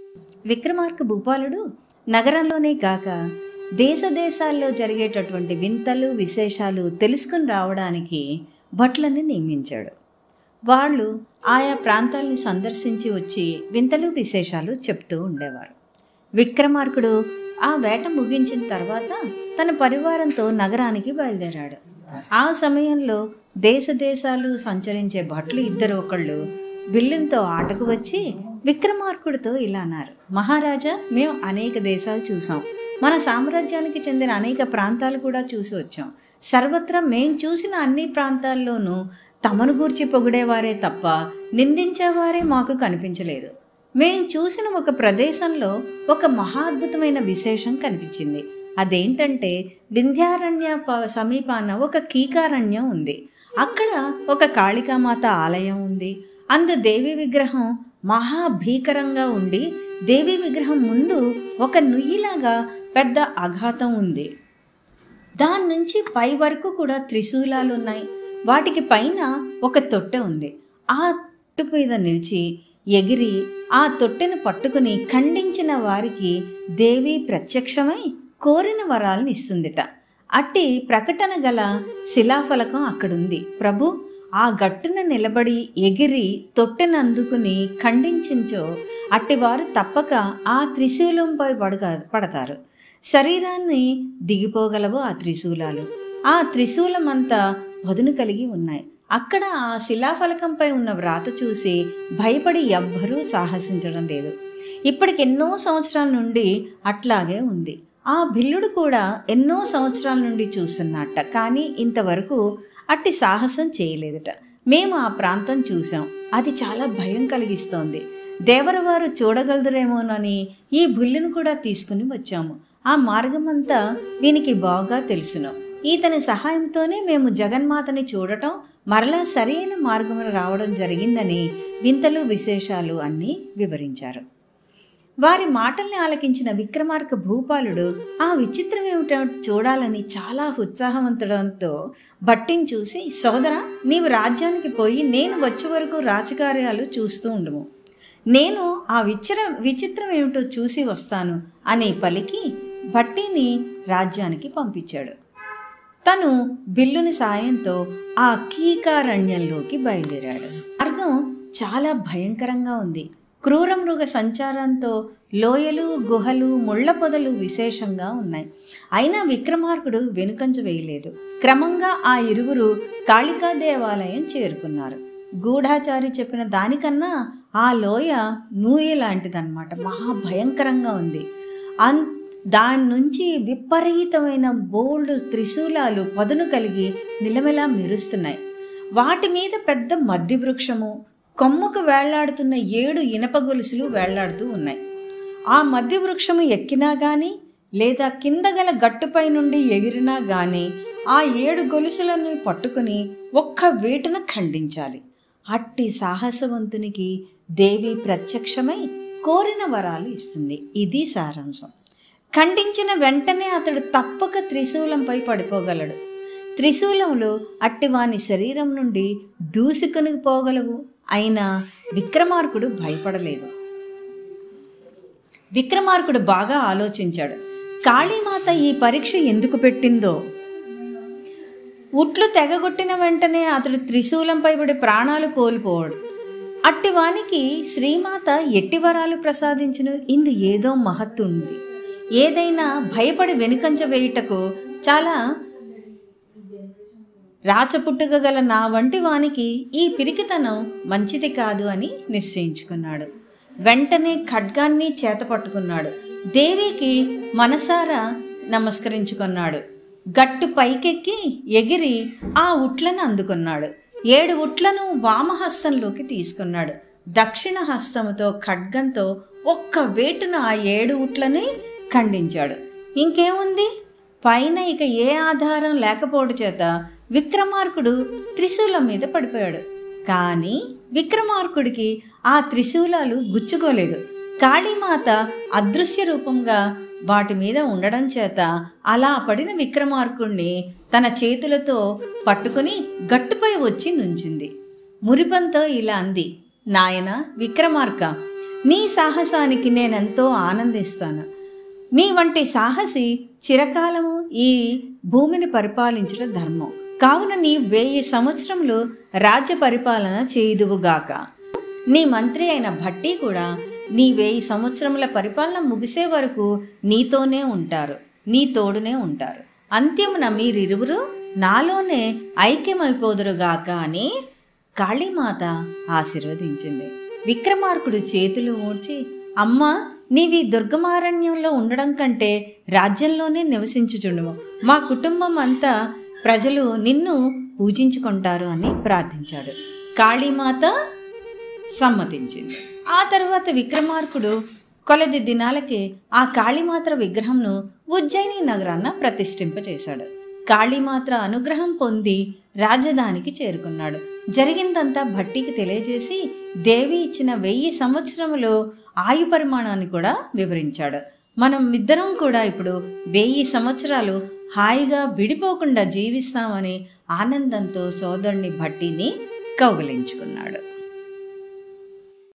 విక్రమార్క భూపాలుడు నగరంలోనే కాక దేశ దేశాల్లో జరిగేటటువంటి వింతలు విశేషాలు తెలుసుకుని రావడానికి భట్లని నియమించాడు వాళ్ళు ఆయా ప్రాంతాల్ని సందర్శించి వచ్చి వింతలు విశేషాలు చెప్తూ ఉండేవారు విక్రమార్కుడు ఆ వేట ముగించిన తర్వాత తన పరివారంతో నగరానికి బయలుదేరాడు ఆ సమయంలో దేశ దేశాలు సంచరించే భట్లు ఇద్దరు ఒకళ్ళు విల్లుతో ఆటకు వచ్చి విక్రమార్కుడితో ఇలా అన్నారు మహారాజా మేము అనేక దేశాలు చూసాం మన సామ్రాజ్యానికి చెందిన అనేక ప్రాంతాలు కూడా చూసి వచ్చాం సర్వత్రా మేం చూసిన అన్ని ప్రాంతాల్లోనూ తమను గూర్చి పొగిడేవారే తప్ప నిందించేవారే మాకు కనిపించలేదు మేం చూసిన ఒక ప్రదేశంలో ఒక మహాద్భుతమైన విశేషం కనిపించింది అదేంటంటే వింధ్యారణ్య ప- సమీపాన ఒక కీకారణ్యం ఉంది అక్కడ ఒక కాళికామాత ఆలయం ఉంది అందు దేవి విగ్రహం మహాభీకరంగా ఉండి దేవి విగ్రహం ముందు ఒక నుయ్యిలాగా పెద్ద అఘాతం ఉంది దాని నుంచి పై వరకు కూడా త్రిశూలాలు ఉన్నాయి వాటికి పైన ఒక తొట్టె ఉంది ఆ తొట్టు మీద నిలిచి ఎగిరి ఆ తొట్టెను పట్టుకుని ఖండించిన వారికి దేవి ప్రత్యక్షమై కోరిన వరాలను ఇస్తుందిట అట్టి ప్రకటన గల శిలాఫలకం అక్కడుంది ప్రభు ఆ గట్టున నిలబడి ఎగిరి తొట్టెను అందుకుని ఖండించించో అట్టివారు తప్పక ఆ త్రిశూలంపై పడగ పడతారు శరీరాన్ని దిగిపోగలవు ఆ త్రిశూలాలు ఆ త్రిశూలమంతా పదును కలిగి ఉన్నాయి అక్కడ ఆ శిలాఫలకంపై ఉన్న వ్రాత చూసి భయపడి ఎవ్వరూ సాహసించడం లేదు ఇప్పటికి ఎన్నో సంవత్సరాల నుండి అట్లాగే ఉంది ఆ బిల్లుడు కూడా ఎన్నో సంవత్సరాల నుండి చూస్తున్నట్ట కానీ ఇంతవరకు అట్టి సాహసం చేయలేదట మేము ఆ ప్రాంతం చూసాం అది చాలా భయం కలిగిస్తోంది దేవరవారు చూడగలదురేమోనని ఈ బుల్లును కూడా తీసుకుని వచ్చాము ఆ మార్గమంతా వీనికి బాగా తెలుసును ఈతని సహాయంతోనే మేము జగన్మాతని చూడటం మరలా సరైన మార్గమున రావడం జరిగిందని వింతలు విశేషాలు అన్నీ వివరించారు వారి మాటల్ని ఆలకించిన విక్రమార్క భూపాలుడు ఆ విచిత్రం ఏమిటో చూడాలని చాలా ఉత్సాహవంతుడంతో భట్టిని చూసి సోదర నీవు రాజ్యానికి పోయి నేను వచ్చే వరకు రాజకార్యాలు చూస్తూ ఉండుము నేను ఆ విచిత్ర విచిత్రం ఏమిటో చూసి వస్తాను అని పలికి భట్టిని రాజ్యానికి పంపించాడు తను బిల్లుని సాయంతో ఆ కీకారణ్యంలోకి బయలుదేరాడు మార్గం చాలా భయంకరంగా ఉంది క్రూర మృగ సంచారంతో లోయలు గుహలు ముళ్ళ పొదలు విశేషంగా ఉన్నాయి అయినా విక్రమార్కుడు వెనుకంజ వేయలేదు క్రమంగా ఆ ఇరువురు కాళికా దేవాలయం చేరుకున్నారు గూఢాచారి చెప్పిన దానికన్నా ఆ లోయ నూయ లాంటిదన్నమాట మహాభయంకరంగా ఉంది అన్ దాని నుంచి విపరీతమైన బోల్డ్ త్రిశూలాలు పదును కలిగి నిలమెలా మెరుస్తున్నాయి వాటి మీద పెద్ద మద్ది వృక్షము కొమ్మకు వేళ్లాడుతున్న ఏడు ఇనప గొలుసులు వేళ్లాడుతూ ఉన్నాయి ఆ మధ్య వృక్షము ఎక్కినా గాని లేదా కింద గల గట్టుపై నుండి ఎగిరినా గాని ఆ ఏడు గొలుసులను పట్టుకుని ఒక్క వేటున ఖండించాలి అట్టి సాహసవంతునికి దేవి ప్రత్యక్షమై కోరిన వరాలు ఇస్తుంది ఇది సారాంశం ఖండించిన వెంటనే అతడు తప్పక త్రిశూలంపై పడిపోగలడు త్రిశూలములు అట్టివాని శరీరం నుండి దూసుకుని పోగలవు అయినా విక్రమార్కుడు భయపడలేదు విక్రమార్కుడు బాగా ఆలోచించాడు కాళీమాత ఈ పరీక్ష ఎందుకు పెట్టిందో ఉట్లు తెగగొట్టిన వెంటనే అతడు త్రిశూలంపై పడి ప్రాణాలు కోల్పోవడు అట్టివానికి శ్రీమాత ఎట్టి వరాలు ప్రసాదించును ఇందు ఏదో మహత్తు ఉంది ఏదైనా భయపడి వెనుకంచ వేయుటకు చాలా రాచపుట్టుక గల నా వంటి వానికి ఈ పిరికితనం మంచిది కాదు అని నిశ్చయించుకున్నాడు వెంటనే ఖడ్గాన్ని చేత పట్టుకున్నాడు దేవికి మనసారా నమస్కరించుకున్నాడు గట్టు పైకెక్కి ఎగిరి ఆ ఉట్లను అందుకున్నాడు ఏడు ఉట్లను వామహస్తంలోకి తీసుకున్నాడు దక్షిణ హస్తముతో ఖడ్గంతో ఒక్క వేటున ఆ ఏడు ఉట్లని ఖండించాడు ఇంకేముంది పైన ఇక ఏ ఆధారం లేకపోవడం చేత విక్రమార్కుడు త్రిశూలం మీద పడిపోయాడు కానీ విక్రమార్కుడికి ఆ త్రిశూలాలు గుచ్చుకోలేదు కాళీమాత అదృశ్య రూపంగా వాటి మీద ఉండడం చేత అలా పడిన విక్రమార్కుణ్ణి తన చేతులతో పట్టుకుని గట్టుపై వచ్చి నుంచింది మురిపంతో ఇలా అంది నాయన విక్రమార్క నీ సాహసానికి నేనెంతో ఆనందిస్తాను నీ వంటి సాహసి చిరకాలము ఈ భూమిని పరిపాలించడం ధర్మం కావున నీ వెయ్యి సంవత్సరములు రాజ్య పరిపాలన చేయుదువుగాక నీ మంత్రి అయిన భట్టి కూడా నీ వెయ్యి సంవత్సరముల పరిపాలన ముగిసే వరకు నీతోనే ఉంటారు నీ తోడునే ఉంటారు అంత్యమున మీరిరువురు నాలోనే ఐక్యమైపోదురుగాక అని కాళీమాత ఆశీర్వదించింది విక్రమార్కుడు చేతులు ఊడ్చి అమ్మా నీవి దుర్గమారణ్యంలో ఉండడం కంటే రాజ్యంలోనే నివసించుచుండుము మా కుటుంబం అంతా ప్రజలు నిన్ను పూజించుకుంటారు అని ప్రార్థించాడు కాళీమాత సమ్మతించింది ఆ తర్వాత విక్రమార్కుడు కొలది దినాలకే ఆ కాళీమాత్ర విగ్రహంను ఉజ్జయిని నగరాన్న ప్రతిష్ఠింపచేశాడు కాళీమాత్ర అనుగ్రహం పొంది రాజధానికి చేరుకున్నాడు జరిగిందంతా భట్టికి తెలియజేసి దేవి ఇచ్చిన వెయ్యి సంవత్సరములో ఆయు పరిమాణాన్ని కూడా వివరించాడు మనం ఇద్దరం కూడా ఇప్పుడు వెయ్యి సంవత్సరాలు హాయిగా విడిపోకుండా జీవిస్తామని ఆనందంతో సోదరుని భట్టిని కౌగిలించుకున్నాడు